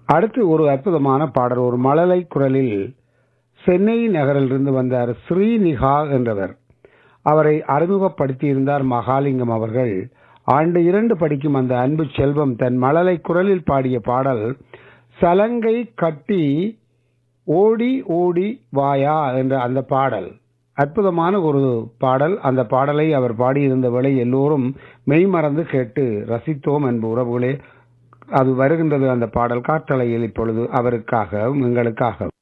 அடுத்து ஒரு அற்புதமான பாடல் ஒரு மழலை குரலில் சென்னை நகரிலிருந்து வந்தார் ஸ்ரீநிகா என்றவர் அவரை அறிமுகப்படுத்தியிருந்தார் மகாலிங்கம் அவர்கள் ஆண்டு இரண்டு படிக்கும் அந்த அன்பு செல்வம் தன் மழலை குரலில் பாடிய பாடல் சலங்கை கட்டி ஓடி ஓடி வாயா என்ற அந்த பாடல் அற்புதமான ஒரு பாடல் அந்த பாடலை அவர் பாடியிருந்த வேளை எல்லோரும் மெய்மறந்து கேட்டு ரசித்தோம் என்பு உறவுகளே அது வருகின்றது அந்த பாடல் காற்றலையில் இப்பொழுது அவருக்காக எங்களுக்காக